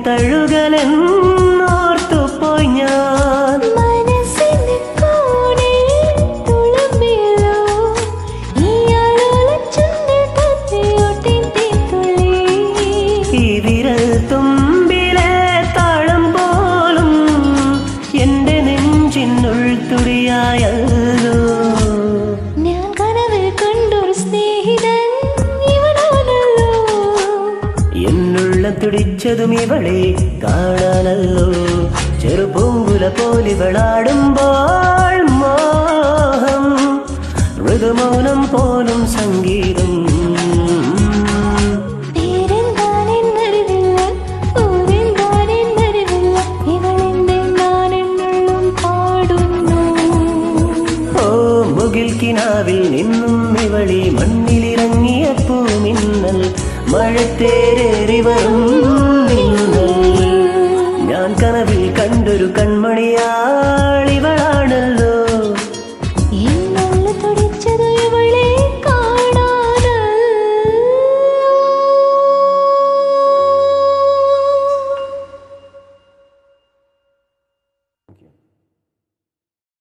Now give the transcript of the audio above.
തഴുകലെന്നോർത്തുപോയി ഞാൻ മനസ്സിന്റെ കോണിൽ തുളുമ്പിയല്ലോ ഈ ആലോലച്ചുണ്ടിൽ തത്തിയൊട്ടിൻ തീത്തുള്ളി ഈ വിരൽ തുമ്പിലെ താളം പോലും എന്റെ നെഞ്ചിനുൾ തുടിയായല്ലോ ഞാൻ കനവിൽ കണ്ടൊരു സ്നേഹിതൻ ഇവനാണല്ലോ എന്നുള്ള തുടിച്ചതും ഇവളെ കാണാനല്ലോ ചെറുപൂങ്കുല പോലിവളാടുമ്പോൾ മോഹം മൃദുമൗനം പോലും സംഗീതം പേരെന്താനെന്നറിവില്ല ഊരെന്താനെന്നറിവില്ല ഇവളെന്റെ ഞാനെന്നുള്ളും പാടുന്നു ഓ മുകിൽ കിനാവിൽ നിന്നും ഇവളി മണ്ണിലിറങ്ങിയ പൂമിന്നൽ മഴത്തേരേറി വരും